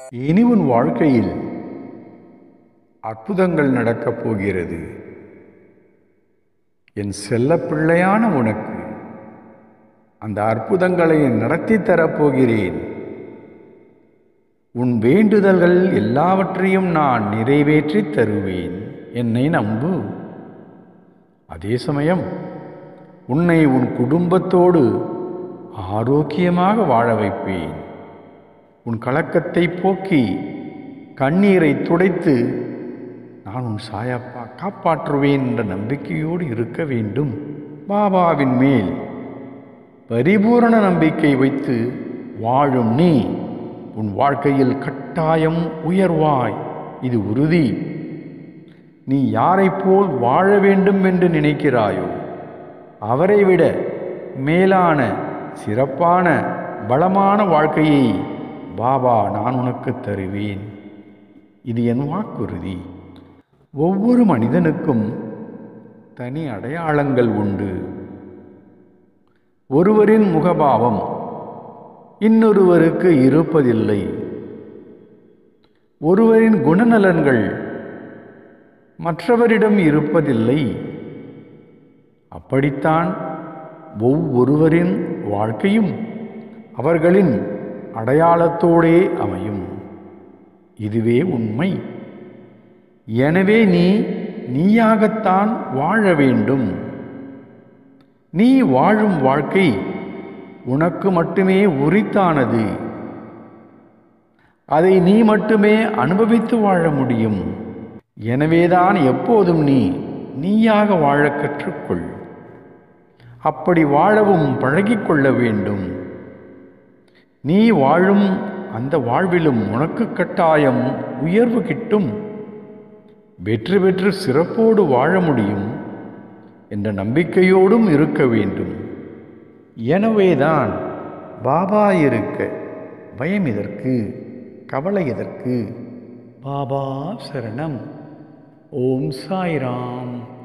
இனி உன் வாழ்க்கையில் அற்புதங்கள் நடக்கப் போகிறது என் செல்லப் பிள்ளையான உனக்கு அந்த அற்புதங்களை நடத்தி தரப்போகிறேன் உன் வேண்டுதல்கள் எல்லாவற்றையும் நான் நிறைவேற்றி தருவேன் என்னை நம்பு அதே சமயம் உன்னை உன் குடும்பத்தோடு ஆரோக்கியமாக வாழ வைப்பேன் உன் கலக்கத்தை போக்கி கண்ணீரை துடைத்து நான் உன் சாயப்பா காப்பாற்றுவேன் என்ற நம்பிக்கையோடு இருக்க வேண்டும் பாபாவின் மேல் பரிபூரண நம்பிக்கை வைத்து வாழும் நீ உன் வாழ்க்கையில் கட்டாயம் உயர்வாய் இது உறுதி நீ யாரைப் போல் வாழ வேண்டும் என்று நினைக்கிறாயோ அவரை விட மேலான சிறப்பான பலமான வாழ்க்கையை பாபா நான் உனக்கு தருவேன் இது என் வாக்குறுதி ஒவ்வொரு மனிதனுக்கும் தனி அடையாளங்கள் உண்டு ஒருவரின் முகபாவம் இன்னொருவருக்கு இருப்பதில்லை ஒருவரின் குணநலன்கள் மற்றவரிடம் இருப்பதில்லை அப்படித்தான் ஒவ்வொருவரின் வாழ்க்கையும் அவர்களின் அடையாளத்தோடே அமையும் இதுவே உண்மை எனவே நீ நீயாகத்தான் வாழ வேண்டும் நீ வாழும் வாழ்க்கை உனக்கு மட்டுமே உரித்தானது அதை நீ மட்டுமே அனுபவித்து வாழ முடியும் எனவேதான் எப்போதும் நீ நீயாக வாழ கற்றுக்கொள் அப்படி வாழவும் பழகிக்கொள்ள வேண்டும் நீ வாழும் அந்த வாழ்விலும் உனக்கு கட்டாயம் உயர்வு கிட்டும் வெற்றி பெற்று சிறப்போடு வாழ முடியும் என்ற நம்பிக்கையோடும் இருக்க வேண்டும் எனவேதான் பாபா இருக்க பயம் எதற்கு கவலை எதற்கு பாபா சரணம் ஓம் சாய்ராம்